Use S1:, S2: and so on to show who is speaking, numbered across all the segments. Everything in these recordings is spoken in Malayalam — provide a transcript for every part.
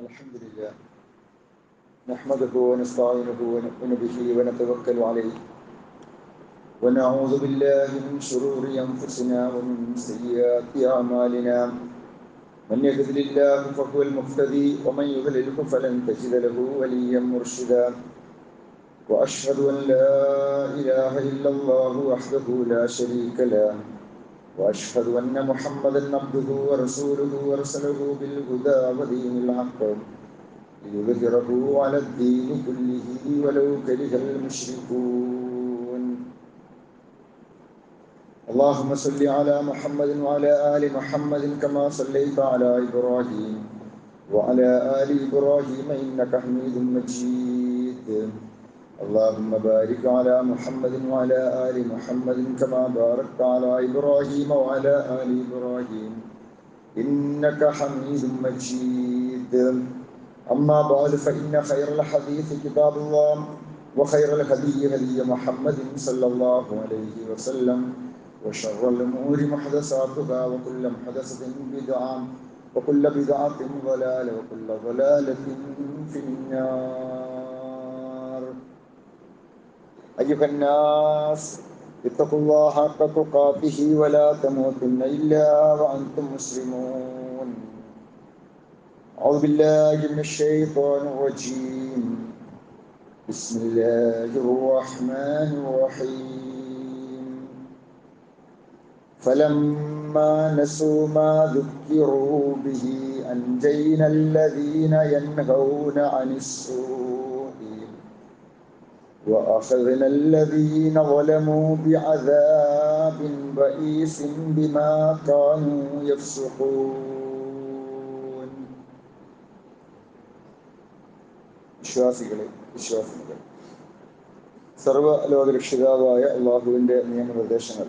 S1: الحمد لله نحمده ونستعينه ونؤمن به ونتوكل عليه ونعوذ بالله من شرور انفسنا ومن سيئات اعمالنا من يهد الله فهو المهتدي ومن يضلله فلن تجد له وليا مرشدا واشهد ان لا اله الا الله وحده لا شريك له واشهد ان محمدا عبده ورسوله ورسله بالهدى ودين الحق ليظهره على الدين كله ولو كره المشركون اللهم صل على محمد وعلى ال محمد كما صليت على ابراهيم وعلى ال ابراهيم انك حميد مجيد اللهم بارك على محمد وعلى آل محمد كما باركت على إبراهيم وعلى آل إبراهيم إنك حميد مجيد أما بعد فإن خير الحديث كتاب الله وخير الهدي هدي محمد صلى الله عليه وسلم وشر الأمور محدثاتها وكل محدثة بدعة وكل بدعة ضلالة وكل ضلالة في النار أيها الناس اتقوا الله حق تقاته ولا تموتن إلا وأنتم مسلمون أعوذ بالله من الشيطان الرجيم بسم الله الرحمن الرحيم فلما نسوا ما ذكروا به أنجينا الذين ينهون عن السوء وأخذنا الذين ظلموا بعذاب بئيس بما كانوا يفسقون വിശ്വാസികളെ വിശ്വാസികളെ സർവലോകരക്ഷിതാവായ അള്ളാഹുവിൻ്റെ നിയമനിർദ്ദേശങ്ങൾ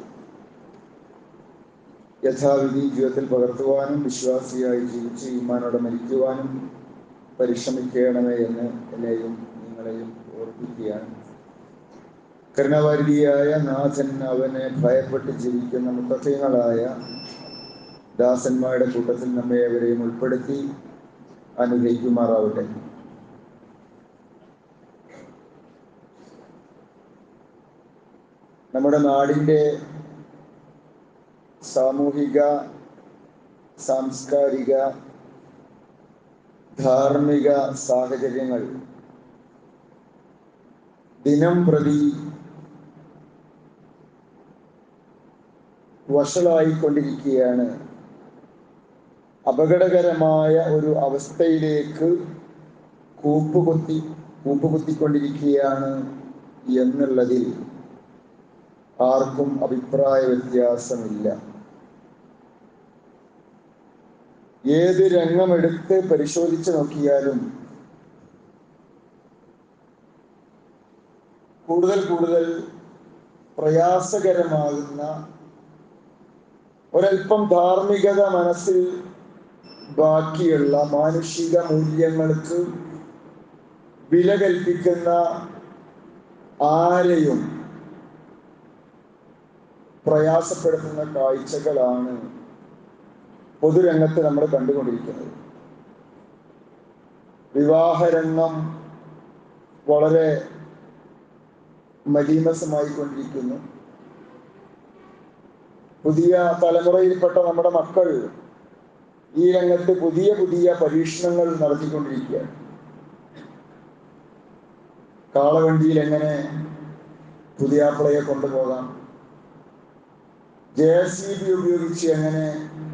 S1: യഥാവിധി ജീവിതത്തിൽ പകർത്തുവാനും വിശ്വാസിയായി ജീവിച്ച് ഈമാനോടെ മരിക്കുവാനും പരിശ്രമിക്കണമേ എന്ന് എന്നെയും നിങ്ങളെയും ഓർപ്പിക്കുകയാണ് കരുണാവാരിയായ നാഥൻ അവനെ ഭയപ്പെട്ട് ജീവിക്കുന്ന മുത്തഫീങ്ങളായ ദാസന്മാരുടെ കൂട്ടത്തിൽ നമ്മെ അവരെയും ഉൾപ്പെടുത്തി അനുഗ്രഹിക്കുമാറാവട്ടെ നമ്മുടെ നാടിൻ്റെ സാമൂഹിക സാംസ്കാരിക ധാർമ്മിക സാഹചര്യങ്ങൾ ദിനം പ്രതി വഷളായിക്കൊണ്ടിരിക്കുകയാണ് അപകടകരമായ ഒരു അവസ്ഥയിലേക്ക് കൂപ്പുകുത്തി കൂപ്പുകുത്തിക്കൊണ്ടിരിക്കുകയാണ് എന്നുള്ളതിൽ ആർക്കും അഭിപ്രായ വ്യത്യാസമില്ല ഏത് രംഗമെടുത്ത് പരിശോധിച്ച് നോക്കിയാലും കൂടുതൽ കൂടുതൽ പ്രയാസകരമാകുന്ന ഒരൽപ്പം ധാർമ്മികത മനസ്സിൽ ബാക്കിയുള്ള മാനുഷിക മൂല്യങ്ങൾക്ക് വില കൽപ്പിക്കുന്ന ആരെയും പ്രയാസപ്പെടുത്തുന്ന കാഴ്ചകളാണ് പൊതുരംഗത്ത് നമ്മൾ കണ്ടുകൊണ്ടിരിക്കുന്നത് വിവാഹരംഗം വളരെ മലീമസമായി കൊണ്ടിരിക്കുന്നു പുതിയ തലമുറയിൽപ്പെട്ട നമ്മുടെ മക്കൾ ഈ രംഗത്ത് പുതിയ പുതിയ പരീക്ഷണങ്ങൾ നടത്തിക്കൊണ്ടിരിക്കുകയാണ് കാളവണ്ടിയിൽ എങ്ങനെ പുതിയാപ്പിളയെ കൊണ്ടുപോകാം ജെ സി ബി ഉപയോഗിച്ച് എങ്ങനെ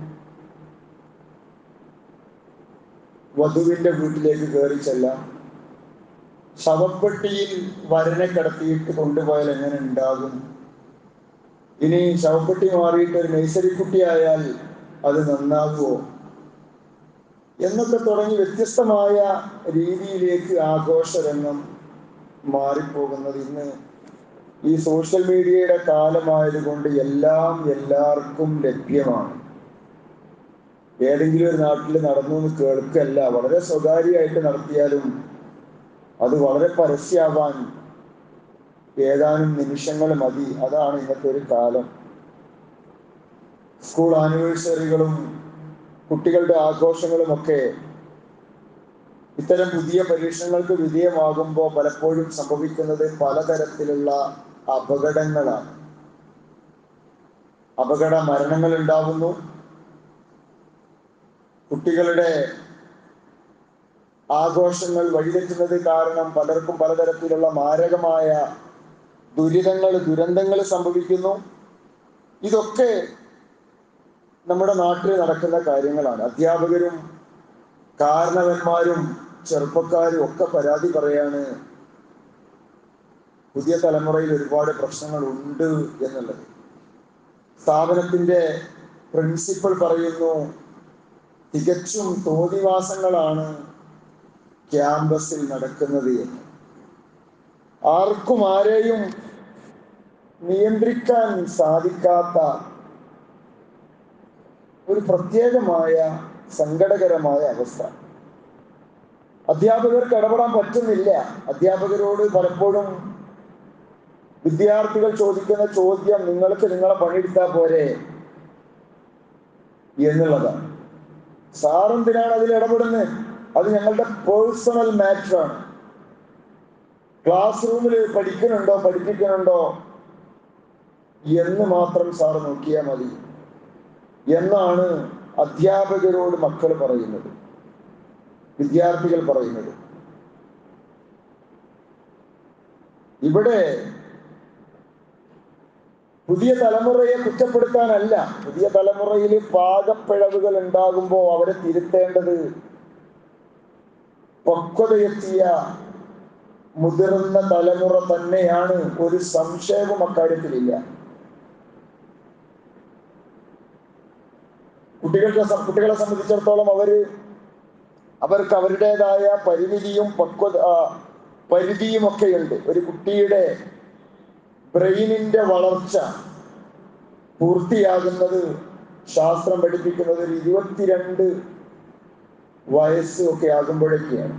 S1: വധുവിന്റെ വീട്ടിലേക്ക് കയറി ചെല്ലാം ശവപ്പെട്ടിയിൽ വരനെ കിടത്തിയിട്ട് കൊണ്ടുപോയാൽ എങ്ങനെ ഉണ്ടാകും ഇനി ശവപ്പെട്ടി മാറിയിട്ട് ഒരു നഴ്സറിക്കുട്ടിയായാൽ അത് നന്നാകുമോ എന്നൊക്കെ തുടങ്ങി വ്യത്യസ്തമായ രീതിയിലേക്ക് ആഘോഷരംഗം മാറിപ്പോകുന്നത് ഇന്ന് ഈ സോഷ്യൽ മീഡിയയുടെ കാലമായതുകൊണ്ട് എല്ലാം എല്ലാവർക്കും ലഭ്യമാണ് ഏതെങ്കിലും ഒരു നാട്ടിൽ നടന്നു എന്ന് കേൾക്കല്ല വളരെ സ്വകാര്യമായിട്ട് നടത്തിയാലും അത് വളരെ പരസ്യമാവാൻ ഏതാനും നിമിഷങ്ങൾ മതി അതാണ് ഇന്നത്തെ ഒരു കാലം സ്കൂൾ ആനിവേഴ്സറികളും കുട്ടികളുടെ ആഘോഷങ്ങളുമൊക്കെ ഇത്തരം പുതിയ പരീക്ഷണങ്ങൾക്ക് വിധേയമാകുമ്പോൾ പലപ്പോഴും സംഭവിക്കുന്നത് പലതരത്തിലുള്ള അപകടങ്ങളാണ് അപകട മരണങ്ങൾ ഉണ്ടാകുന്നു കുട്ടികളുടെ ആഘോഷങ്ങൾ വഴിതെറ്റുന്നത് കാരണം പലർക്കും പലതരത്തിലുള്ള മാരകമായ ദുരിതങ്ങൾ ദുരന്തങ്ങൾ സംഭവിക്കുന്നു ഇതൊക്കെ നമ്മുടെ നാട്ടിൽ നടക്കുന്ന കാര്യങ്ങളാണ് അധ്യാപകരും കാരണവന്മാരും ചെറുപ്പക്കാരും ഒക്കെ പരാതി പറയാണ് പുതിയ തലമുറയിൽ ഒരുപാട് പ്രശ്നങ്ങൾ ഉണ്ട് എന്നുള്ളത് സ്ഥാപനത്തിന്റെ പ്രിൻസിപ്പൽ പറയുന്നു തികച്ചും തോന്നിവാസങ്ങളാണ് ക്യാമ്പസിൽ നടക്കുന്നത് എന്ന് ആർക്കും ആരെയും നിയന്ത്രിക്കാൻ സാധിക്കാത്ത ഒരു പ്രത്യേകമായ സങ്കടകരമായ അവസ്ഥ അധ്യാപകർക്ക് ഇടപെടാൻ പറ്റുന്നില്ല അധ്യാപകരോട് പലപ്പോഴും വിദ്യാർത്ഥികൾ ചോദിക്കുന്ന ചോദ്യം നിങ്ങൾക്ക് നിങ്ങളെ പണിയെടുത്താൽ പോരെ എന്നുള്ളതാണ് സാറെന്തിനാണ് അതിൽ ഇടപെടുന്നത് അത് ഞങ്ങളുടെ പേഴ്സണൽ മാറ്ററാണ് ക്ലാസ് റൂമിൽ പഠിക്കുന്നുണ്ടോ പഠിപ്പിക്കുന്നുണ്ടോ എന്ന് മാത്രം സാർ നോക്കിയാൽ മതി എന്നാണ് അധ്യാപകരോട് മക്കൾ പറയുന്നത് വിദ്യാർത്ഥികൾ പറയുന്നത് ഇവിടെ പുതിയ തലമുറയെ കുറ്റപ്പെടുത്താനല്ല പുതിയ തലമുറയിൽ പാകപ്പിഴവുകൾ ഉണ്ടാകുമ്പോൾ അവരെ തിരുത്തേണ്ടത് പക്വതയെത്തിയ മുതിർന്ന തലമുറ തന്നെയാണ് ഒരു സംശയവും അക്കാര്യത്തിലില്ല കുട്ടികൾക്ക് സം- കുട്ടികളെ സംബന്ധിച്ചിടത്തോളം അവര് അവർക്ക് അവരുടേതായ പരിമിതിയും പക്വത ആ, പരിധിയും ഒക്കെയുണ്ട് ഒരു കുട്ടിയുടെ ബ്രെയിനിന്റെ വളർച്ച പൂർത്തിയാകുന്നത് ശാസ്ത്രം പഠിപ്പിക്കുന്നത് ഒരു ഇരുപത്തിരണ്ട് വയസ്സ് ഒക്കെ ആകുമ്പോഴൊക്കെയാണ്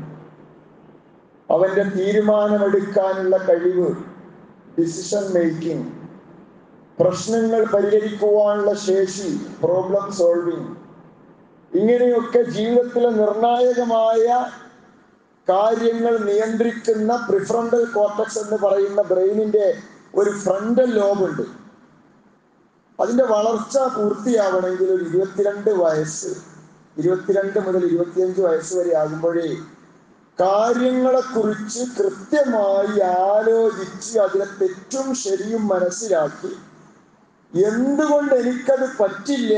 S1: അവന്റെ തീരുമാനമെടുക്കാനുള്ള കഴിവ് ഡിസിഷൻ മേക്കിംഗ് പ്രശ്നങ്ങൾ പരിഹരിക്കുവാനുള്ള ശേഷി പ്രോബ്ലം സോൾവിങ് ഇങ്ങനെയൊക്കെ ജീവിതത്തിലെ നിർണായകമായ കാര്യങ്ങൾ നിയന്ത്രിക്കുന്ന പ്രിഫ്രണ്ടൽ കോർട്ടക്സ് എന്ന് പറയുന്ന ബ്രെയിനിന്റെ ഒരു ഫ്രണ്ടൽ ലോബുണ്ട് അതിന്റെ വളർച്ച പൂർത്തിയാവണമെങ്കിൽ ഒരു ഇരുപത്തിരണ്ട് വയസ്സ് ഇരുപത്തിരണ്ട് മുതൽ ഇരുപത്തിയഞ്ച് വയസ്സ് വരെ ആകുമ്പോഴേ കാര്യങ്ങളെ കുറിച്ച് കൃത്യമായി ആലോചിച്ച് അതിലെ തെറ്റും ശരിയും മനസ്സിലാക്കി എന്തുകൊണ്ട് എനിക്കത് പറ്റില്ല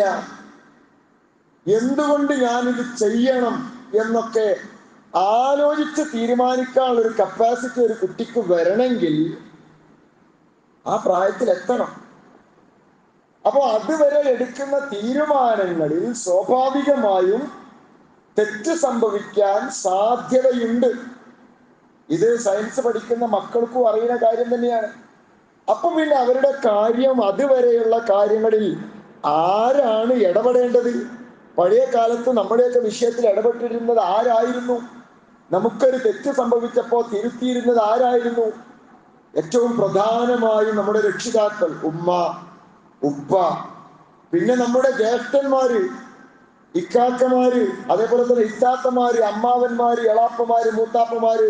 S1: എന്തുകൊണ്ട് ഞാനിത് ചെയ്യണം എന്നൊക്കെ ആലോചിച്ച് തീരുമാനിക്കാനുള്ള ഒരു കപ്പാസിറ്റി ഒരു കുട്ടിക്ക് വരണമെങ്കിൽ ആ പ്രായത്തിൽ എത്തണം അപ്പോൾ അതുവരെ എടുക്കുന്ന തീരുമാനങ്ങളിൽ സ്വാഭാവികമായും തെറ്റ് സംഭവിക്കാൻ സാധ്യതയുണ്ട് ഇത് സയൻസ് പഠിക്കുന്ന മക്കൾക്കും അറിയുന്ന കാര്യം തന്നെയാണ് അപ്പൊ പിന്നെ അവരുടെ കാര്യം അതുവരെയുള്ള കാര്യങ്ങളിൽ ആരാണ് ഇടപെടേണ്ടത് പഴയ കാലത്ത് നമ്മുടെയൊക്കെ വിഷയത്തിൽ ഇടപെട്ടിരുന്നത് ആരായിരുന്നു നമുക്കൊരു തെറ്റ് സംഭവിച്ചപ്പോൾ തിരുത്തിയിരുന്നത് ആരായിരുന്നു ഏറ്റവും പ്രധാനമായും നമ്മുടെ രക്ഷിതാക്കൾ ഉമ്മ ഉപ്പ പിന്നെ നമ്മുടെ ജ്യേഷ്ഠന്മാര് ഇക്കാക്കമാര് അതേപോലെ തന്നെ ഇത്താത്തമാര് അമ്മാവന്മാര് എളാപ്പമാര് മൂത്താപ്പമാര്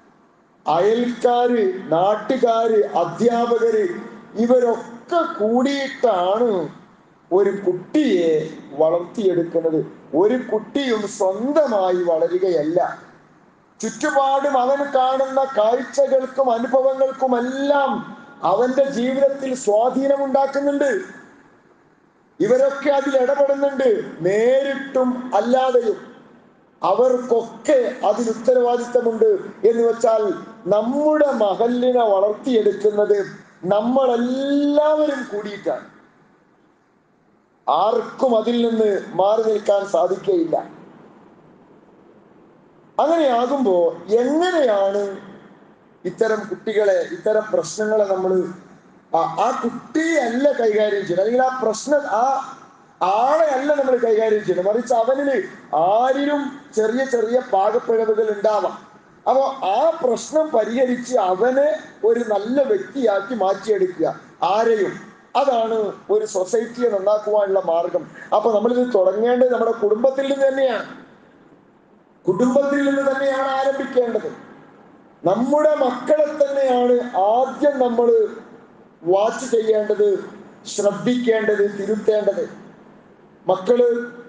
S1: അയൽക്കാര് നാട്ടുകാര് അധ്യാപകര് ഇവരൊക്കെ കൂടിയിട്ടാണ് ഒരു കുട്ടിയെ വളർത്തിയെടുക്കുന്നത് ഒരു കുട്ടിയും സ്വന്തമായി വളരുകയല്ല ചുറ്റുപാടും അവൻ കാണുന്ന കാഴ്ചകൾക്കും അനുഭവങ്ങൾക്കുമെല്ലാം അവന്റെ ജീവിതത്തിൽ സ്വാധീനമുണ്ടാക്കുന്നുണ്ട് ഇവരൊക്കെ അതിൽ ഇടപെടുന്നുണ്ട് നേരിട്ടും അല്ലാതെയും അവർക്കൊക്കെ അതിൽ ഉത്തരവാദിത്തമുണ്ട് എന്ന് വെച്ചാൽ നമ്മുടെ മഹലിനെ വളർത്തിയെടുക്കുന്നത് നമ്മളെല്ലാവരും കൂടിയിട്ടാണ് ആർക്കും അതിൽ നിന്ന് മാറി നിൽക്കാൻ സാധിക്കയില്ല അങ്ങനെയാകുമ്പോ എങ്ങനെയാണ് ഇത്തരം കുട്ടികളെ ഇത്തരം പ്രശ്നങ്ങളെ നമ്മൾ ആ കുട്ടിയല്ല കൈകാര്യം ചെയ്യുന്നത് അല്ലെങ്കിൽ ആ പ്രശ്നം ആ ആളെ അല്ല നമ്മൾ കൈകാര്യം ചെയ്യുന്നത് മറിച്ച് അവനില് ആരിലും ചെറിയ ചെറിയ പാകപ്പിഴവുകൾ ഉണ്ടാവാം അപ്പോ ആ പ്രശ്നം പരിഹരിച്ച് അവനെ ഒരു നല്ല വ്യക്തിയാക്കി മാറ്റിയെടുക്കുക ആരെയും അതാണ് ഒരു സൊസൈറ്റിയെ നന്നാക്കുവാനുള്ള മാർഗം അപ്പൊ നമ്മളിത് തുടങ്ങേണ്ടത് നമ്മുടെ കുടുംബത്തിൽ നിന്ന് തന്നെയാണ് കുടുംബത്തിൽ നിന്ന് തന്നെയാണ് ആരംഭിക്കേണ്ടത് നമ്മുടെ മക്കളെ തന്നെയാണ് ആദ്യം നമ്മൾ വാച്ച് ചെയ്യേണ്ടത് ശ്രദ്ധിക്കേണ്ടത് തിരുത്തേണ്ടത് മക്കള്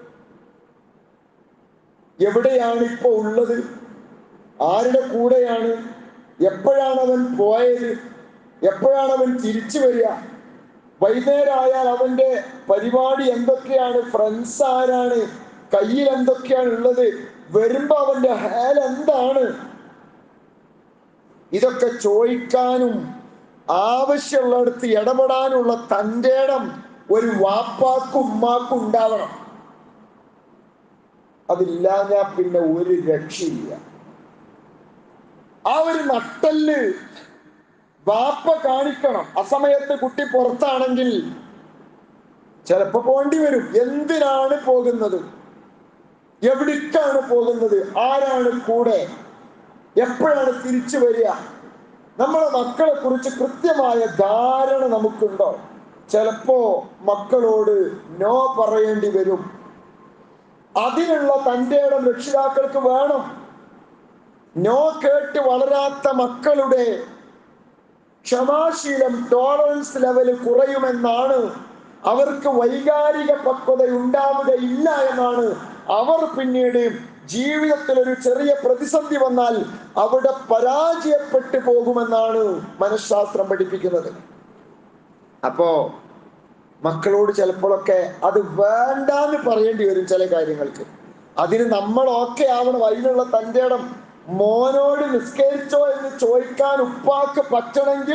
S1: എവിടെയാണ് ഇപ്പൊ ഉള്ളത് ആരുടെ കൂടെയാണ് എപ്പോഴാണ് അവൻ പോയത് എപ്പോഴാണ് അവൻ തിരിച്ചു വരിക വൈകുന്നേരമായാൽ അവന്റെ പരിപാടി എന്തൊക്കെയാണ് ഫ്രണ്ട്സ് ആരാണ് കയ്യിൽ എന്തൊക്കെയാണ് ഉള്ളത് വരുമ്പോ അവന്റെ ഹാൽ എന്താണ് ഇതൊക്കെ ചോദിക്കാനും ആവശ്യമുള്ളിടത്ത് ഇടപെടാനുള്ള തൻ്റെ ഇടം ഒരു വാപ്പാക്കും ഉമ്മാക്കും ഉണ്ടാവണം അതില്ലാഞ്ഞാ പിന്നെ ഒരു രക്ഷയില്ല ആ ഒരു നട്ടല് വാപ്പ കാണിക്കണം അസമയത്ത് കുട്ടി പുറത്താണെങ്കിൽ ചിലപ്പോ പോണ്ടി വരും എന്തിനാണ് പോകുന്നത് എവിടേക്കാണ് പോകുന്നത് ആരാണ് കൂടെ എപ്പോഴാണ് തിരിച്ചു വരിക നമ്മളെ മക്കളെ കുറിച്ച് കൃത്യമായ ധാരണ നമുക്കുണ്ടോ ചിലപ്പോ മക്കളോട് നോ പറയേണ്ടി വരും അതിനുള്ള തൻ്റെ ഇടം രക്ഷിതാക്കൾക്ക് വേണം നോ കേട്ട് വളരാത്ത മക്കളുടെ ക്ഷമാശീലം ടോളറൻസ് ലെവല് കുറയുമെന്നാണ് അവർക്ക് വൈകാരിക പക്വത ഉണ്ടാവുകയില്ല എന്നാണ് അവർ പിന്നീട് ജീവിതത്തിൽ ഒരു ചെറിയ പ്രതിസന്ധി വന്നാൽ അവിടെ പരാജയപ്പെട്ടു പോകുമെന്നാണ് മനഃശാസ്ത്രം പഠിപ്പിക്കുന്നത് അപ്പോ മക്കളോട് ചിലപ്പോഴൊക്കെ അത് വേണ്ടാന്ന് പറയേണ്ടി വരും ചില കാര്യങ്ങൾക്ക് അതിന് നമ്മൾ ഓക്കെ ആവണം അതിനുള്ള തൻ്റെ ഇടം മോനോട് നിസ്കരിച്ചോ എന്ന് ചോദിക്കാൻ ഉപ്പാക്ക് പറ്റണമെങ്കിൽ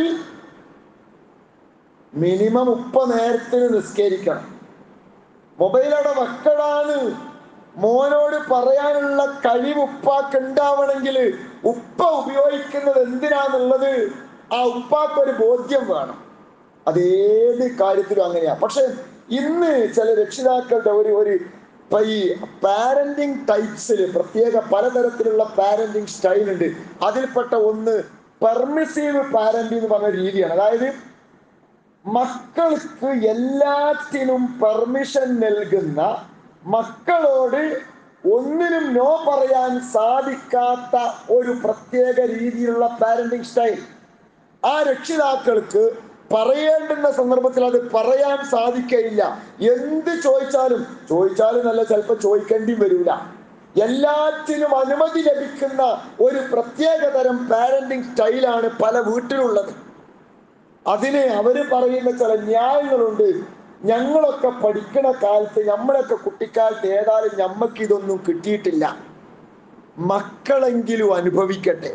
S1: മിനിമം ഉപ്പ നേരത്തിന് നിസ്കരിക്കണം മൊബൈലോടെ മക്കളാണ് മോനോട് പറയാനുള്ള കഴിവ് ഉപ്പാക്ക് ഉണ്ടാവണമെങ്കിൽ ഉപ്പ ഉപയോഗിക്കുന്നത് എന്തിനാന്നുള്ളത് ആ ഉപ്പാക്ക് ഒരു ബോധ്യം വേണം അതേത് കാര്യത്തിലും അങ്ങനെയാ പക്ഷെ ഇന്ന് ചില രക്ഷിതാക്കളുടെ ഒരു ഒരു ഇപ്പൊ ഈ പാരന്റിങ് ടൈപ്സിൽ പ്രത്യേക പലതരത്തിലുള്ള പാരന്റിങ് സ്റ്റൈൽ ഉണ്ട് അതിൽപ്പെട്ട ഒന്ന് പെർമിസീവ് പാരന്റിങ് എന്ന് പറഞ്ഞ രീതിയാണ് അതായത് മക്കൾക്ക് എല്ലാറ്റിനും പെർമിഷൻ നൽകുന്ന മക്കളോട് ഒന്നിനും നോ പറയാൻ സാധിക്കാത്ത ഒരു പ്രത്യേക രീതിയിലുള്ള പാരന്റിങ് സ്റ്റൈൽ ആ രക്ഷിതാക്കൾക്ക് പറയേണ്ടുന്ന സന്ദർഭത്തിൽ അത് പറയാൻ സാധിക്കയില്ല എന്ത് ചോദിച്ചാലും ചോദിച്ചാലും നല്ല ചിലപ്പോൾ ചോദിക്കേണ്ടി വരില്ല എല്ലാറ്റിനും അനുമതി ലഭിക്കുന്ന ഒരു പ്രത്യേക തരം പാരന്റിങ് സ്റ്റൈലാണ് പല വീട്ടിലുള്ളത് അതിന് അവര് പറയുന്ന ചില ന്യായങ്ങളുണ്ട് ഞങ്ങളൊക്കെ പഠിക്കണ കാലത്ത് നമ്മളൊക്കെ കുട്ടിക്കാലത്ത് ഏതായാലും ഞമ്മക്ക് ഇതൊന്നും കിട്ടിയിട്ടില്ല മക്കളെങ്കിലും അനുഭവിക്കട്ടെ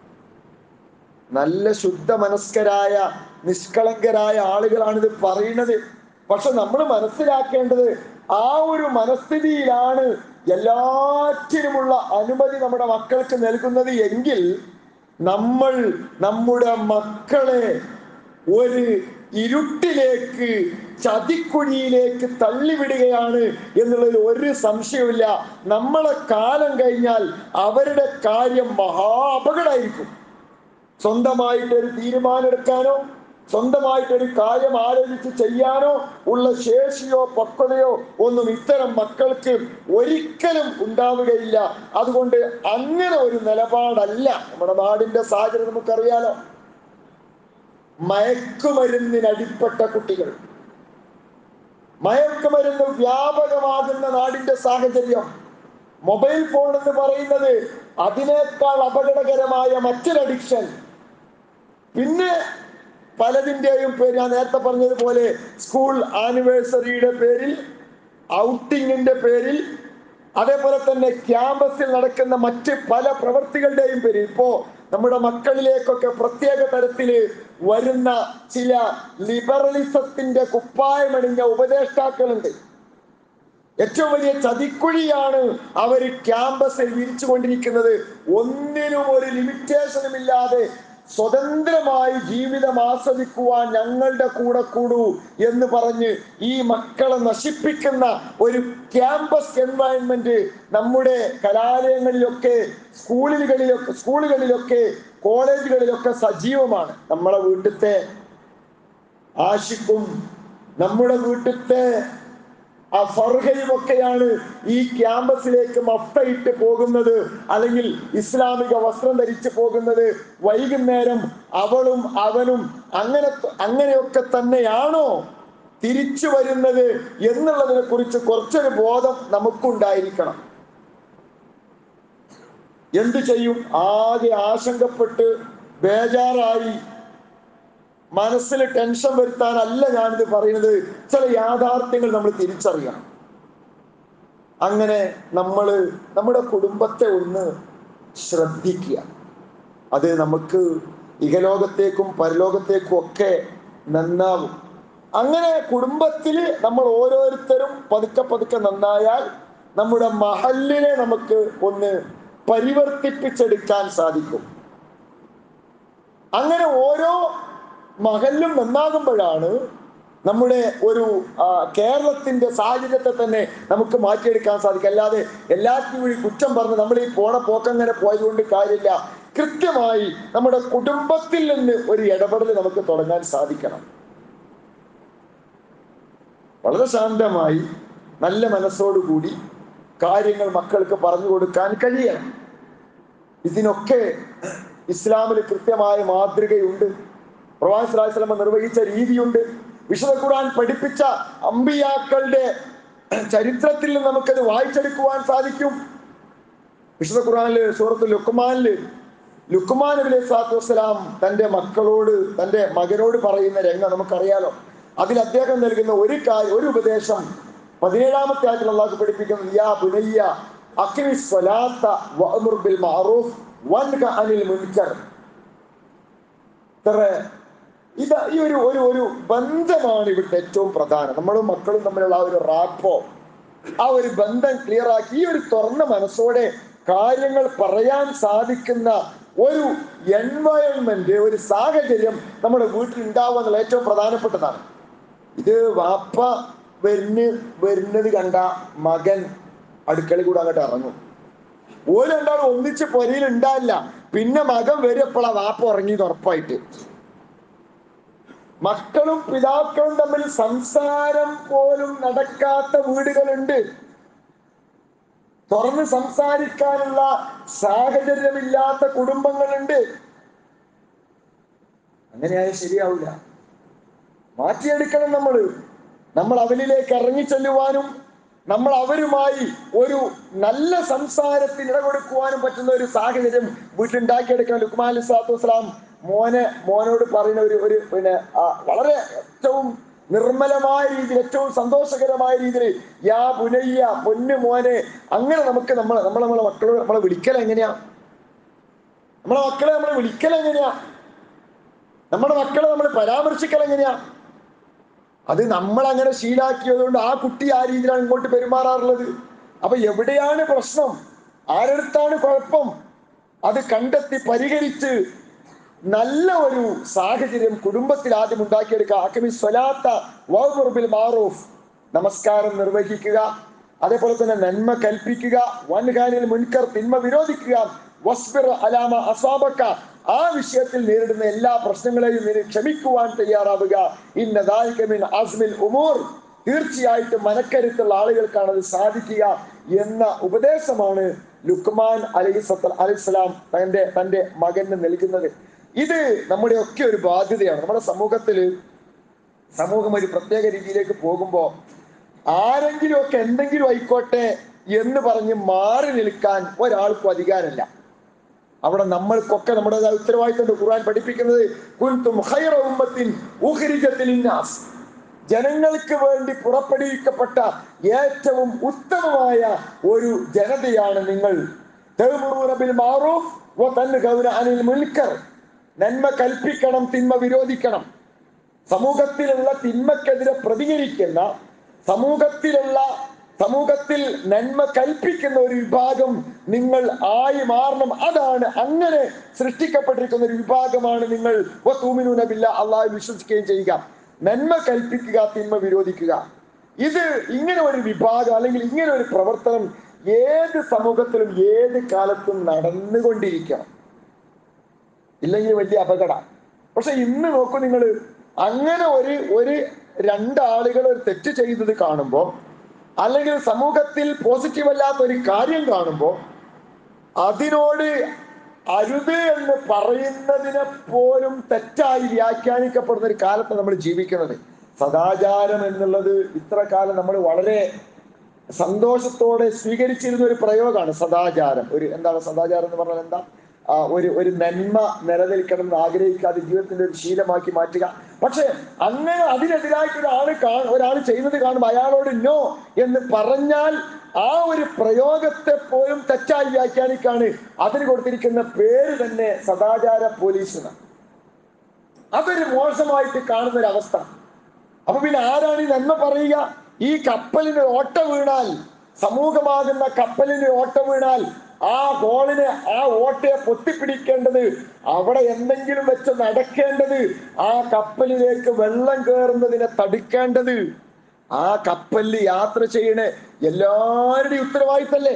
S1: നല്ല ശുദ്ധ മനസ്കരായ നിഷ്കളങ്കരായ ആളുകളാണ് ഇത് പറയുന്നത് പക്ഷെ നമ്മൾ മനസ്സിലാക്കേണ്ടത് ആ ഒരു മനസ്ഥിതിയിലാണ് എല്ലാറ്റിനുമുള്ള അനുമതി നമ്മുടെ മക്കൾക്ക് നൽകുന്നത് എങ്കിൽ നമ്മൾ നമ്മുടെ മക്കളെ ഒരു ഇരുട്ടിലേക്ക് ചതിക്കുഴിയിലേക്ക് തള്ളിവിടുകയാണ് എന്നുള്ളതിൽ ഒരു സംശയവുമില്ല നമ്മളെ കാലം കഴിഞ്ഞാൽ അവരുടെ കാര്യം മഹാ അപകടമായിരിക്കും സ്വന്തമായിട്ട് ഒരു തീരുമാനം എടുക്കാനോ സ്വന്തമായിട്ട് ഒരു കാര്യം ആലോചിച്ച് ചെയ്യാനോ ഉള്ള ശേഷിയോ പക്വതയോ ഒന്നും ഇത്തരം മക്കൾക്ക് ഒരിക്കലും ഉണ്ടാവുകയില്ല അതുകൊണ്ട് അങ്ങനെ ഒരു നിലപാടല്ല നമ്മുടെ നാടിന്റെ സാഹചര്യം നമുക്കറിയാലോ മയക്കുമരുന്നിനടിപ്പെട്ട കുട്ടികൾ മയക്കുമരുന്ന് വ്യാപകമാകുന്ന നാടിന്റെ സാഹചര്യം മൊബൈൽ ഫോൺ എന്ന് പറയുന്നത് അതിനേക്കാൾ അപകടകരമായ മറ്റൊരു അഡിക്ഷൻ പിന്നെ പലതിൻ്റെയും പേര് ഞാൻ നേരത്തെ പറഞ്ഞതുപോലെ സ്കൂൾ ആനിവേഴ്സറിയുടെ പേരിൽ ഔട്ടിങ്ങിന്റെ പേരിൽ അതേപോലെ തന്നെ ക്യാമ്പസിൽ നടക്കുന്ന മറ്റ് പല പ്രവൃത്തികളുടെയും പേരിൽ ഇപ്പോ നമ്മുടെ മക്കളിലേക്കൊക്കെ പ്രത്യേക തരത്തില് വരുന്ന ചില ലിബറലിസത്തിന്റെ കുപ്പായമണിഞ്ഞ ഉപദേഷ്ടാക്കളുണ്ട് ഏറ്റവും വലിയ ചതിക്കുഴിയാണ് അവർ ക്യാമ്പസിൽ വിരിച്ചുകൊണ്ടിരിക്കുന്നത് ഒന്നിനും ഒരു ലിമിറ്റേഷനും ഇല്ലാതെ സ്വതന്ത്രമായി ജീവിതം ആസ്വദിക്കുവാൻ ഞങ്ങളുടെ കൂടെ കൂടൂ എന്ന് പറഞ്ഞ് ഈ മക്കളെ നശിപ്പിക്കുന്ന ഒരു ക്യാമ്പസ് എൻവയൺമെന്റ് നമ്മുടെ കലാലയങ്ങളിലൊക്കെ സ്കൂളുകളിലൊക്കെ സ്കൂളുകളിലൊക്കെ കോളേജുകളിലൊക്കെ സജീവമാണ് നമ്മളെ വീട്ടിലത്തെ ആശിക്കും നമ്മുടെ വീട്ടിലത്തെ ആ ഫർഹയും ഒക്കെയാണ് ഈ ക്യാമ്പസിലേക്ക് മഫ്തയിട്ട് പോകുന്നത് അല്ലെങ്കിൽ ഇസ്ലാമിക വസ്ത്രം ധരിച്ചു പോകുന്നത് വൈകുന്നേരം അവളും അവനും അങ്ങനെ അങ്ങനെയൊക്കെ തന്നെയാണോ തിരിച്ചു വരുന്നത് എന്നുള്ളതിനെ കുറിച്ച് കുറച്ചൊരു ബോധം നമുക്കുണ്ടായിരിക്കണം എന്തു ചെയ്യും ആകെ ആശങ്കപ്പെട്ട് ബേജാറായി മനസ്സിൽ ടെൻഷൻ വരുത്താനല്ല ഞാനിത് പറയുന്നത് ചില യാഥാർത്ഥ്യങ്ങൾ നമ്മൾ തിരിച്ചറിയണം അങ്ങനെ നമ്മൾ നമ്മുടെ കുടുംബത്തെ ഒന്ന് ശ്രദ്ധിക്കുക അത് നമുക്ക് ഇഹലോകത്തേക്കും പരലോകത്തേക്കും ഒക്കെ നന്നാവും അങ്ങനെ കുടുംബത്തിൽ നമ്മൾ ഓരോരുത്തരും പതുക്കെ പതുക്കെ നന്നായാൽ നമ്മുടെ മഹലിനെ നമുക്ക് ഒന്ന് പരിവർത്തിപ്പിച്ചെടുക്കാൻ സാധിക്കും അങ്ങനെ ഓരോ മഹലിലും നന്നാകുമ്പോഴാണ് നമ്മുടെ ഒരു ആ, കേരളത്തിന്റെ സാഹചര്യത്തെ തന്നെ നമുക്ക് മാറ്റിയെടുക്കാൻ സാധിക്കും അല്ലാതെ എല്ലാത്തിനും കൂടി കുറ്റം പറഞ്ഞ് നമ്മൾ ഈ പോണ പോക്കങ്ങനെ പോയതുകൊണ്ട് കാര്യമില്ല കൃത്യമായി നമ്മുടെ കുടുംബത്തിൽ നിന്ന് ഒരു ഇടപെടൽ നമുക്ക് തുടങ്ങാൻ സാധിക്കണം വളരെ ശാന്തമായി നല്ല മനസ്സോടുകൂടി കാര്യങ്ങൾ മക്കൾക്ക് പറഞ്ഞു കൊടുക്കാൻ കഴിയണം ഇതിനൊക്കെ ഇസ്ലാമിൽ കൃത്യമായ മാതൃകയുണ്ട് പ്രവാസിലാസ്ലമ നിർവഹിച്ച രീതിയുണ്ട് വിശുദ്ധ ഖുർആൻ പഠിപ്പിച്ച അമ്പിയാക്കളുടെ ചരിത്രത്തിൽ നിന്ന് നമുക്കത് വായിച്ചെടുക്കുവാൻ സാധിക്കും വിശുദ്ധ ഖുർആനില് സൂറത്ത് ലുക്കുമാനില് ലുക്കുമാൻ നബി അലൈഹി സ്വലാത്തു വസ്സലാം തന്റെ മക്കളോട് തന്റെ മകനോട് പറയുന്ന രംഗം നമുക്കറിയാലോ അതിൽ അദ്ദേഹം നൽകുന്ന ഒരു കാര്യം ഒരു ഉപദേശം പതിനേഴാമത്തെ ആയത്തിൽ അള്ളാഹു പഠിപ്പിക്കുന്നത് യാ ബുനയ്യ അഖിമി സ്വലാത്ത വഅ്മുർ ബിൽ മഅറൂഫ് വൻഹ അനിൽ മുൻകർ ഇത്ര ഇത് ഈ ഒരു ഒരു ഒരു ബന്ധമാണ് ഇവിടുത്തെ ഏറ്റവും പ്രധാനം നമ്മളും മക്കളും തമ്മിലുള്ള ആ ഒരു റാപ്പോ ആ ഒരു ബന്ധം ക്ലിയർ ആക്കി ഈ ഒരു തുറന്ന മനസ്സോടെ കാര്യങ്ങൾ പറയാൻ സാധിക്കുന്ന ഒരു എൻവയൺമെന്റ് ഒരു സാഹചര്യം നമ്മുടെ വീട്ടിൽ ഉണ്ടാവുക എന്നുള്ള ഏറ്റവും പ്രധാനപ്പെട്ടതാണ് ഇത് വാപ്പ വരുന്ന വരുന്നത് കണ്ട മകൻ അടുക്കളയിൽ കൂടെ അങ്ങോട്ട് ഇറങ്ങും ഓര് രണ്ടാളും ഒന്നിച്ച് പൊരയിൽ ഉണ്ടാവില്ല പിന്നെ മകൻ വരും ആ വാപ്പ ഉറങ്ങിയത് ഉറപ്പായിട്ട് മക്കളും പിതാക്കളും തമ്മിൽ സംസാരം പോലും നടക്കാത്ത വീടുകളുണ്ട് തുറന്ന് സംസാരിക്കാനുള്ള സാഹചര്യമില്ലാത്ത കുടുംബങ്ങളുണ്ട് അങ്ങനെയായാൽ ശരിയാവില്ല മാറ്റിയെടുക്കണം നമ്മൾ നമ്മൾ അവരിലേക്ക് ഇറങ്ങി ചെല്ലുവാനും നമ്മൾ അവരുമായി ഒരു നല്ല സംസാരത്തിന് ഇടകൊടുക്കുവാനും പറ്റുന്ന ഒരു സാഹചര്യം വീട്ടിലുണ്ടാക്കിയെടുക്കണം ലുക്മാൻ അലി സ്വലാത്തു വസ്സലാം മോനെ മോനോട് പറയുന്ന ഒരു ഒരു പിന്നെ ആ, വളരെ ഏറ്റവും നിർമ്മലമായ രീതിയിൽ ഏറ്റവും സന്തോഷകരമായ രീതിയിൽ യാ പുനയ്യ പൊന്നു മോനെ അങ്ങനെ നമുക്ക് നമ്മൾ നമ്മൾ നമ്മളെ മക്കളോട് നമ്മളെ വിളിക്കൽ എങ്ങനെയാ നമ്മളെ മക്കളെ നമ്മളെ വിളിക്കൽ എങ്ങനെയാ നമ്മുടെ മക്കളെ നമ്മൾ പരാമർശിക്കൽ എങ്ങനെയാ അത് നമ്മൾ അങ്ങനെ ശീലാക്കിയതുകൊണ്ട് ആ കുട്ടി ആ രീതിയിലാണ് ഇങ്ങോട്ട് പെരുമാറാറുള്ളത് അപ്പൊ എവിടെയാണ് പ്രശ്നം ആരടുത്താണ് കുഴപ്പം അത് കണ്ടെത്തി പരിഹരിച്ച് നല്ല ഒരു സാഹചര്യം കുടുംബത്തിൽ ആദ്യം ഉണ്ടാക്കിയെടുക്കുക അക്കമി സ്വലാത്ത വൗബുർബിൽ മാറൂഫ് നമസ്കാരം നിർവഹിക്കുക അതേപോലെ തന്നെ നന്മ കൽപ്പിക്കുക വൻകാനിൽ മുൻകർ തിന്മ വിരോധിക്കുക വസ്ബിർ അലാമ അസാബക്ക ആ വിഷയത്തിൽ നേരിടുന്ന എല്ലാ പ്രശ്നങ്ങളെയും നീ ക്ഷമിക്കുവാൻ തയ്യാറാവുക ഇന്ന ദാലികമിൻ അസ്മിൽ ഉമൂർ തീർച്ചയായിട്ടും മനക്കരുത്തുള്ള ആളുകൾക്കാണ് അത് സാധിക്കുക എന്ന ഉപദേശമാണ് ലുക്മാൻ അലൈഹി അലൈഹിസ്സലാം തന്റെ തന്റെ മകന് നൽകുന്നത് ഇത് നമ്മുടെ ഒക്കെ ഒരു ബാധ്യതയാണ് നമ്മുടെ സമൂഹത്തില് സമൂഹം ഒരു പ്രത്യേക രീതിയിലേക്ക് പോകുമ്പോൾ ആരെങ്കിലും ഒക്കെ എന്തെങ്കിലും ആയിക്കോട്ടെ എന്ന് പറഞ്ഞ് മാറി നിൽക്കാൻ ഒരാൾക്കും അധികാരമില്ല അവിടെ നമ്മൾക്കൊക്കെ നമ്മുടേതായ ഉത്തരവാദിത്തം ഖുർആൻ പഠിപ്പിക്കുന്നത് കുൻതും ഖൈറ ഉമ്മത്തിൻ ഉഖ്രിജത്തിൽ ഇന്നാസ് ജനങ്ങൾക്ക് വേണ്ടി പുറപ്പെടുവിക്കപ്പെട്ട ഏറ്റവും ഉത്തമമായ ഒരു ജനതയാണ് നിങ്ങൾ തഅ്മുറൂന ബിൽ മഅറൂഫ് വതൻഹൗന അനിൽ മുൻകർ നന്മ കൽപ്പിക്കണം തിന്മ വിരോധിക്കണം സമൂഹത്തിലുള്ള തിന്മക്കെതിരെ പ്രതികരിക്കുന്ന സമൂഹത്തിലുള്ള സമൂഹത്തിൽ നന്മ കൽപ്പിക്കുന്ന ഒരു വിഭാഗം നിങ്ങൾ ആയി മാറണം അതാണ് അങ്ങനെ സൃഷ്ടിക്കപ്പെട്ടിരിക്കുന്ന ഒരു വിഭാഗമാണ് നിങ്ങൾ വതൂമിനൂന അള്ളാഹു വിശ്വസിക്കുകയും ചെയ്യുക നന്മ കൽപ്പിക്കുക തിന്മ വിരോധിക്കുക ഇത് ഇങ്ങനെ ഒരു വിഭാഗം അല്ലെങ്കിൽ ഇങ്ങനെ ഒരു പ്രവർത്തനം ഏത് സമൂഹത്തിലും ഏത് കാലത്തും നടന്നുകൊണ്ടിരിക്കണം ഇല്ലെങ്കിൽ വലിയ അപകട പക്ഷെ ഇന്ന് നോക്കൂ നിങ്ങൾ അങ്ങനെ ഒരു ഒരു രണ്ടാളുകൾ ഒരു തെറ്റ് ചെയ്തത് കാണുമ്പോൾ അല്ലെങ്കിൽ സമൂഹത്തിൽ പോസിറ്റീവ് അല്ലാത്ത ഒരു കാര്യം കാണുമ്പോൾ അതിനോട് അരുത് എന്ന് പറയുന്നതിനെ പോലും തെറ്റായി വ്യാഖ്യാനിക്കപ്പെടുന്ന ഒരു കാലത്ത് നമ്മൾ ജീവിക്കുന്നത് സദാചാരം എന്നുള്ളത് ഇത്ര കാലം നമ്മൾ വളരെ സന്തോഷത്തോടെ സ്വീകരിച്ചിരുന്ന ഒരു പ്രയോഗമാണ് സദാചാരം ഒരു എന്താണ് സദാചാരം എന്ന് പറഞ്ഞാൽ എന്താ ആ, ഒരു ഒരു നന്മ നിലനിൽക്കണം എന്ന് ആഗ്രഹിക്കാതെ ജീവിതത്തിന്റെ ഒരു ശീലമാക്കി മാറ്റുക പക്ഷെ അങ്ങനെ അതിനെതിരായിട്ട് ഒരാൾ കാ ഒരാൾ ചെയ്യുന്നത് കാണുമ്പോൾ അയാളോട് നോ എന്ന് പറഞ്ഞാൽ ആ ഒരു പ്രയോഗത്തെ പോലും തെറ്റായി വ്യാഖ്യാനിക്കാണ് അതിന് കൊടുത്തിരിക്കുന്ന പേര് തന്നെ സദാചാര പോലീസ് എന്നാണ് അതൊരു മോശമായിട്ട് കാണുന്ന ഒരു അവസ്ഥ അപ്പൊ പിന്നെ ആരാണ് ഈ നന്മ പറയുക ഈ കപ്പലിന് ഓട്ട വീണാൽ സമൂഹമാകുന്ന കപ്പലിന് ഓട്ട വീണാൽ ആ ഹോളിനെ ആ ഓട്ടയെ പൊത്തിപ്പിടിക്കേണ്ടത് അവിടെ എന്തെങ്കിലും വെച്ച് നടക്കേണ്ടത് ആ കപ്പലിലേക്ക് വെള്ളം കയറുന്നതിനെ തടുക്കേണ്ടത് ആ കപ്പലിൽ യാത്ര ചെയ്യണ എല്ലാവരുടെയും ഉത്തരവാദിത്തല്ലേ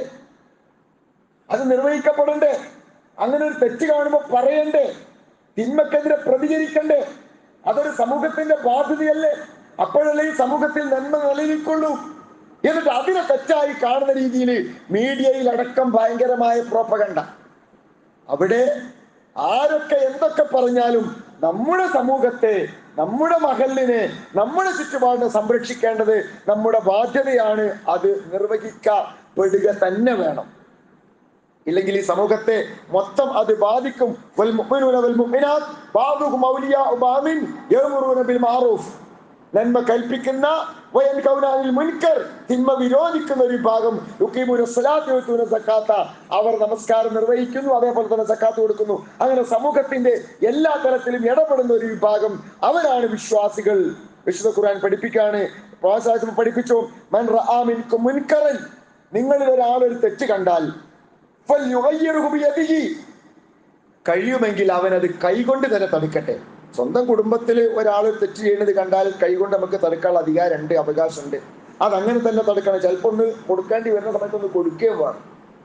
S1: അത് നിർവഹിക്കപ്പെടണ്ടേ അങ്ങനെ ഒരു തെറ്റ് കാണുമ്പോൾ പറയണ്ടേ തിന്മക്കെതിരെ പ്രതികരിക്കണ്ടേ അതൊരു സമൂഹത്തിന്റെ ബാധ്യതയല്ലേ അപ്പോഴല്ലേ ഈ സമൂഹത്തിൽ നന്മ നിലനിൽക്കുള്ളൂ എന്നിട്ട് അതിനെ തെറ്റായി കാണുന്ന രീതിയിൽ മീഡിയയിൽ അടക്കം ഭയങ്കരമായ പ്രോപ്പകണ്ട അവിടെ ആരൊക്കെ എന്തൊക്കെ പറഞ്ഞാലും നമ്മുടെ സമൂഹത്തെ നമ്മുടെ മഹലിനെ നമ്മുടെ ചുറ്റുപാടിനെ സംരക്ഷിക്കേണ്ടത് നമ്മുടെ ബാധ്യതയാണ് അത് നിർവഹിക്കപ്പെടുക തന്നെ വേണം ഇല്ലെങ്കിൽ ഈ സമൂഹത്തെ മൊത്തം അത് ബാധിക്കും വൽ മുഅ്മിനൂന വൽ മുഅ്മിനാത്ത് ബഅദുഹും ഔലിയാഉ ബഅദിൻ യഅ്മുറൂന ബിൽ മഅറൂഫ് നന്മ കൽപ്പിക്കുന്ന വയൻകൗന അനിൽ മുൻകർ തിന്മ വിരോധിക്കുന്ന ഒരു വിഭാഗം യുക്കീമുന സ്വലാത്ത് യുത്തൂന സക്കാത്ത അവർ നമസ്കാരം നിർവഹിക്കുന്നു അതേപോലെ തന്നെ സക്കാത്ത് കൊടുക്കുന്നു അങ്ങനെ സമൂഹത്തിന്റെ എല്ലാ തരത്തിലും ഇടപെടുന്ന ഒരു വിഭാഗം അവരാണ് വിശ്വാസികൾ വിശുദ്ധ ഖുർആൻ പഠിപ്പിക്കാണ് പ്രോത്സാഹനം പഠിപ്പിച്ചു മൻ റആ മിൻകും മുൻകറൻ നിങ്ങളിൽ ഒരാൾ ഒരു തെറ്റ് കണ്ടാൽ ഫൽയുഗയ്യിറുഹു ബിയദിഹി. കഴിയുമെങ്കിൽ അവൻ അത് കൈകൊണ്ട് തന്നെ തടുക്കട്ടെ സ്വന്തം കുടുംബത്തിൽ ഒരാൾ തെറ്റ് ചെയ്യുന്നത് കണ്ടാൽ കൈകൊണ്ട് നമുക്ക് തടുക്കാനുള്ള അധികാരമുണ്ട് അവകാശമുണ്ട് അതങ്ങനെ തന്നെ തടുക്കണം ചിലപ്പോ ഒന്ന് കൊടുക്കേണ്ടി വരുന്ന സമയത്ത് ഒന്ന് കൊടുക്കുകയും വേണം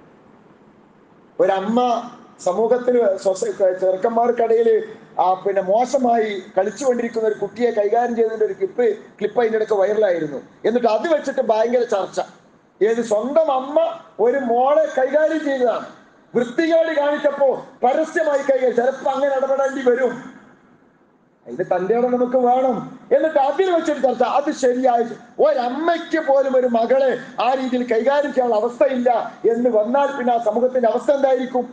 S1: ഒരമ്മ സമൂഹത്തിൽ സൊസൈ ചെറുക്കന്മാർക്കിടയിൽ ആ പിന്നെ മോശമായി കളിച്ചുകൊണ്ടിരിക്കുന്ന ഒരു കുട്ടിയെ കൈകാര്യം ചെയ്തതിന്റെ ഒരു ക്ലിപ്പ് ക്ലിപ്പ് അതിൻ്റെ ഇടയ്ക്ക് വൈറലായിരുന്നു എന്നിട്ട് അത് വെച്ചിട്ട് ഭയങ്കര ചർച്ച ഏത് സ്വന്തം അമ്മ ഒരു മോളെ കൈകാര്യം ചെയ്തതാണ് വൃത്തികേട് കാണിച്ചപ്പോ പരസ്യമായി കൈകാര്യം ചിലപ്പോ അങ്ങനെ ഇടപെടേണ്ടി വരും അതിന് തന്റെ ഇടം നമുക്ക് വേണം എന്നിട്ട് അതിൽ വെച്ചൊരു ചർച്ച അത് ശരിയായി ഒരമ്മയ്ക്ക് പോലും ഒരു മകളെ ആ രീതിയിൽ കൈകാര്യം ചെയ്യാനുള്ള അവസ്ഥയില്ല എന്ന് വന്നാൽ പിന്നെ ആ സമൂഹത്തിന്റെ അവസ്ഥ എന്തായിരിക്കും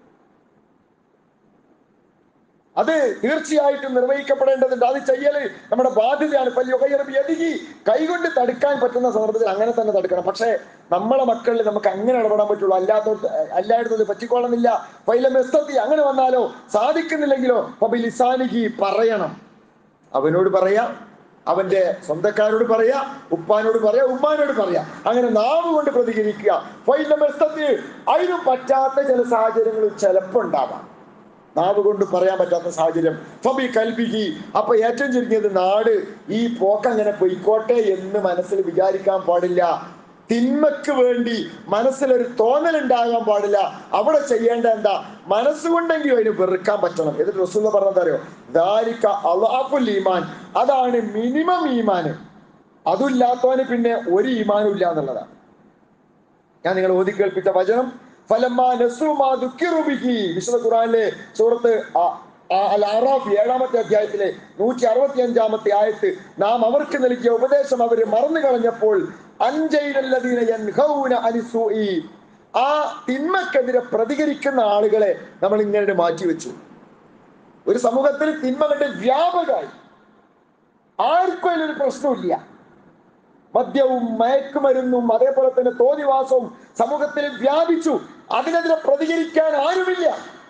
S1: അത് തീർച്ചയായിട്ടും നിർവഹിക്കപ്പെടേണ്ടതുണ്ട് അത് ചെയ്യല് നമ്മുടെ ബാധ്യതയാണ് പല്ലുകയറുകി കൈകൊണ്ട് തടുക്കാൻ പറ്റുന്ന സന്ദർഭത്തിൽ അങ്ങനെ തന്നെ തടുക്കണം പക്ഷേ നമ്മളെ മക്കളിൽ നമുക്ക് അങ്ങനെ ഇടപെടാൻ പറ്റുള്ളൂ അല്ലാത്ത എല്ലായിടത്തും പറ്റിക്കോളന്നില്ല പൈലമെസ്തത്തി അങ്ങനെ വന്നാലോ സാധിക്കുന്നില്ലെങ്കിലോ പബിലിസാനിക്ക് പറയണം അവനോട് പറയാ അവന്റെ സ്വന്തക്കാരോട് പറയാ ഉപ്പാനോട് പറയാ ഉമ്മാനോട് പറയാ അങ്ങനെ നാവ് കൊണ്ട് പ്രതികരിക്കുക ഫൈലമെസ്തത്തി അതിനും പറ്റാത്ത ചില സാഹചര്യങ്ങൾ ചിലപ്പോൾ ഉണ്ടാവാം നാവ് കൊണ്ട് പറയാൻ പറ്റാത്ത സാഹചര്യം ഫബി കൽബിഹി അപ്പൊ ഏറ്റവും ചുരുങ്ങിയത് നാട് ഈ പോക്ക് അങ്ങനെ പൊയ്ക്കോട്ടെ എന്ന് മനസ്സിൽ വിചാരിക്കാൻ പാടില്ല തിന്മക്ക് വേണ്ടി മനസ്സിലൊരു തോന്നൽ ഉണ്ടാകാൻ പാടില്ല അവിടെ ചെയ്യേണ്ട എന്താ മനസ്സുകൊണ്ടെങ്കിലും അതിന് വെറുക്കാൻ പറ്റണം എന്നിട്ട് റസൂൽ പറഞ്ഞത് അറിയോ ദാരിക്ക അള്ളാഫുൽ ഈമാൻ അതാണ് മിനിമം ഈമാന് അതുമില്ലാത്തവന് പിന്നെ ഒരു ഈമാനും ഇല്ല എന്നുള്ളതാണ് ഞാൻ നിങ്ങൾ ഓതി കേൾപ്പിച്ച വചനം ഫലമാ നസ്രുമാ ദുഃഖിറു ബിഹി വിശുദ്ധ ഖുർആനിലെ സൂറത്ത് ആ- ആ- അൽ അറാഫ് ഏഴാമത്തെ അധ്യായത്തിലെ നൂറ്റി അറുപത്തി അഞ്ചാമത്തെ ആയത്ത് നാം അവർക്ക് നൽകിയ ഉപദേശം അവര് മറന്നു കളഞ്ഞപ്പോൾ അൻജൈനല്ലദീന യൻഹൗന അനിസൂഇ ആ തിന്മക്കെതിരെ പ്രതികരിക്കുന്ന ആളുകളെ നമ്മൾ ഇങ്ങനെ മാറ്റി വെച്ചു ഒരു സമൂഹത്തിൽ തിന്മ കണ്ട് വ്യാപകമായി ആർക്കും അതിലൊരു പ്രശ്നമില്ല മദ്യവും മയക്കുമരുന്നും അതേപോലെ തന്നെ തോന്നിവാസവും സമൂഹത്തിൽ വ്യാപിച്ചു അതിനെതിരെ പ്രതികരിക്കാൻ ആരുമില്ല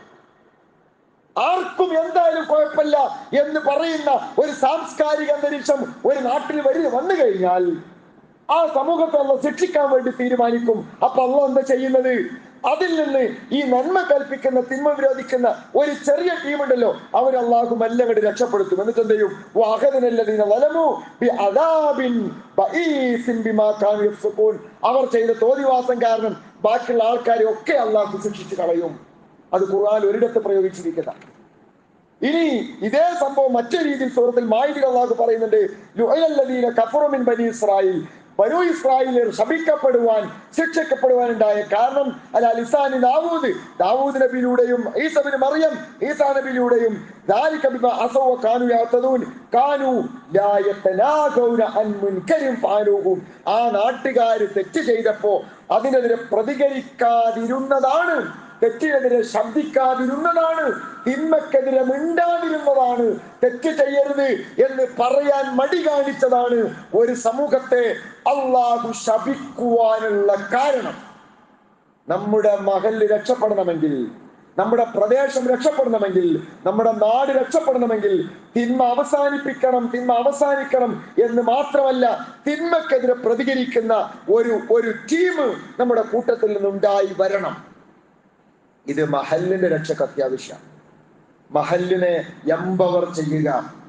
S1: ആർക്കും എന്തായാലും കുഴപ്പമില്ല എന്ന് പറയുന്ന ഒരു സാംസ്കാരിക അന്തരീക്ഷം ഒരു നാട്ടിൽ വരി വന്നു കഴിഞ്ഞാൽ ആ സമൂഹത്തെ അള്ള ശിക്ഷിക്കാൻ വേണ്ടി തീരുമാനിക്കും അപ്പൊ അള്ള എന്താ ചെയ്യുന്നത് അതിൽ നിന്ന് ഈ നന്മ കൽപ്പിക്കുന്ന തിന്മ വിരോധിക്കുന്ന ഒരു ചെറിയ ടീമുണ്ടല്ലോ അവർ അള്ളാഹു മെല്ലെ അങ്ങോട്ട് രക്ഷപ്പെടുത്തും എന്നിട്ട് എന്ത് ചെയ്യും വഅഖദനല്ലദീന ളലമു ബിഅദാബിൻ ബഈസിൻ ബിമാ കാനൂ യഫ്സുഖൂൻ അവർ ചെയ്ത തോതിവാസം കാരണം ബാക്കിയുള്ള ആൾക്കാരെ ഒക്കെ അള്ളാഹു ശിക്ഷിച്ചു കളയും അത് ഖുർആൻ ഒരിടത്ത് പ്രയോഗിച്ചിരിക്കുന്ന ഇനി ഇതേ സംഭവം മറ്റൊരു രീതിയിൽ സൂറത്തിൽ മായിദിൽ അള്ളാഹു പറയുന്നുണ്ട് ലുഅലല്ലദീന കഫറു മിൻ ബനി ഇസ്രായേൽ ബനു ഇസ്രായേലിൽ ശപിക്കപ്പെടുവാൻ ശിക്ഷിക്കപ്പെടുവാൻ ഉണ്ടായ കാരണം അല്ല ലിസാനി ദാവൂദ് ദാവൂദ് നബിയിലൂടെയും ഈസബിന് മറിയം ഈസാ നബിയിലൂടെയും ذلك بما عصوا وكانوا يعتدون كانوا لا يتناهون عن منكر فعلوه ആ നാട്ടുകാര് തെറ്റ് ചെയ്തപ്പോ അതിനെതിരെ പ്രതികരിക്കാതിരുന്നതാണ് തെറ്റിനെതിരെ ശബ്ദിക്കാതിരുന്നതാണ് തിന്മക്കെതിരെ മിണ്ടാതിരുന്നതാണ് തെറ്റ് ചെയ്യരുത് എന്ന് പറയാൻ മടി കാണിച്ചതാണ് ഒരു സമൂഹത്തെ അള്ളാഹു ശപിക്കുവാനുള്ള കാരണം നമ്മുടെ മകല് രക്ഷപ്പെടണമെങ്കിൽ നമ്മുടെ പ്രദേശം രക്ഷപ്പെടണമെങ്കിൽ നമ്മുടെ നാട് രക്ഷപ്പെടണമെങ്കിൽ തിന്മ അവസാനിപ്പിക്കണം തിന്മ അവസാനിക്കണം എന്ന് മാത്രമല്ല തിന്മക്കെതിരെ പ്രതികരിക്കുന്ന ഒരു ഒരു ടീം നമ്മുടെ കൂട്ടത്തിൽ നിന്നുണ്ടായി വരണം ഇത് മഹലിന്റെ രക്ഷക്ക് അത്യാവശ്യമാണ് മഹലിനെ എംപവർ ചെയ്യുക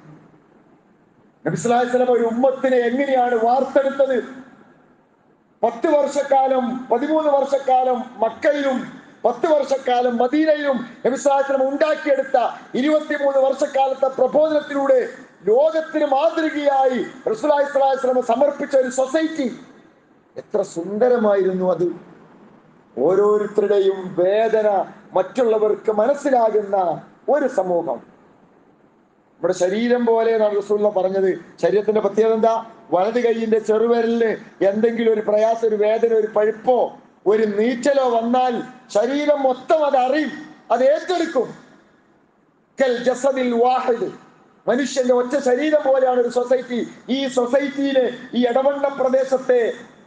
S1: നബിസ്ലാസ്ലം ഒരു ഉമ്മത്തിനെ എങ്ങനെയാണ് വാർത്തെടുത്തത് പത്ത് വർഷക്കാലം പതിമൂന്ന് വർഷക്കാലം മക്കയിലും പത്ത് വർഷക്കാലം മദീനയിലും നബിസ്ലാസ്ലം ഉണ്ടാക്കിയെടുത്ത ഇരുപത്തിമൂന്ന് വർഷക്കാലത്തെ പ്രബോധനത്തിലൂടെ ലോകത്തിന് മാതൃകയായി റസൂലായി സ്വലാസ്ലമ സമർപ്പിച്ച ഒരു സൊസൈറ്റി എത്ര സുന്ദരമായിരുന്നു അത് ഓരോരുത്തരുടെയും വേദന മറ്റുള്ളവർക്ക് മനസ്സിലാകുന്ന ഒരു സമൂഹം നമ്മുടെ ശരീരം പോലെ എന്നാണ് റസൂള്ള പറഞ്ഞത് ശരീരത്തിന്റെ പ്രത്യേകത എന്താ വലത് കൈയിന്റെ ചെറുവിരലിന് എന്തെങ്കിലും ഒരു പ്രയാസം ഒരു വേദന ഒരു പഴുപ്പോ ഒരു നീറ്റലോ വന്നാൽ ശരീരം മൊത്തം അത് അറിയും അത് ഏറ്റെടുക്കും കൽ ജസദിൽ വാഹിദ് മനുഷ്യന്റെ ഒറ്റ ശരീരം പോലെയാണ് ഒരു സൊസൈറ്റി ഈ സൊസൈറ്റിയിലെ ഈ ഇടവണ്ണ പ്രദേശത്തെ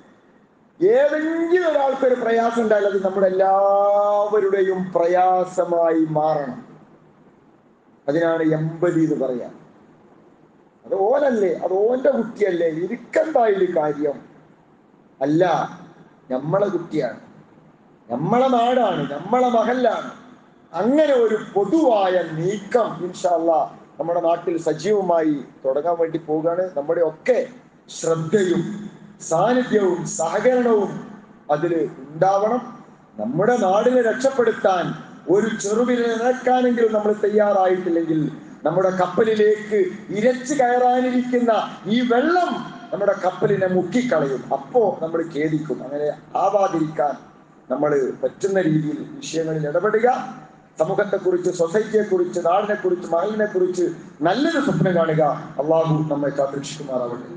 S1: ഏതെങ്കിലും ഒരാൾക്ക് ഒരു പ്രയാസം ഉണ്ടായാൽ അത് നമ്മുടെ എല്ലാവരുടെയും പ്രയാസമായി മാറണം അതിനാണ് എമ്പതി എന്ന് പറയാം അത് ഓനല്ലേ അത് ഓന്റെ കുട്ടിയല്ലേ ഇരിക്കണ്ടായില് കാര്യം അല്ല നമ്മളെ കുട്ടിയാണ് നമ്മളെ നാടാണ് നമ്മളെ മഹലാണ് അങ്ങനെ ഒരു പൊതുവായ നീക്കം ഇൻഷാല്ല നമ്മുടെ നാട്ടിൽ സജീവമായി തുടങ്ങാൻ വേണ്ടി പോവുകയാണ് നമ്മുടെ ഒക്കെ ശ്രദ്ധയും സാന്നിധ്യവും സഹകരണവും അതിൽ ഉണ്ടാവണം നമ്മുടെ നാടിനെ രക്ഷപ്പെടുത്താൻ ഒരു ചെറുവിരൽ ഇറക്കാനെങ്കിലും നമ്മൾ തയ്യാറായിട്ടില്ലെങ്കിൽ നമ്മുടെ കപ്പലിലേക്ക് ഇരച്ചു കയറാനിരിക്കുന്ന ഈ വെള്ളം നമ്മുടെ കപ്പലിനെ മുക്കിക്കളയും അപ്പോ നമ്മൾ ഖേദിക്കും അങ്ങനെ ആവാതിരിക്കാൻ നമ്മൾ പറ്റുന്ന രീതിയിൽ വിഷയങ്ങളിൽ ഇടപെടുക സമൂഹത്തെ കുറിച്ച് സൊസൈറ്റിയെ കുറിച്ച് നാടിനെ കുറിച്ച് മകളിനെ കുറിച്ച് നല്ലൊരു സ്വപ്നം കാണുക അള്ളാഹു നമ്മെ കാത്തിരക്ഷിക്കുമാറാവട്ടെ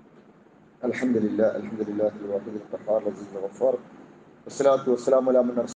S1: الحمد لله الحمد لله الواحد القهار العزيز الغفار والصلاة والسلام على من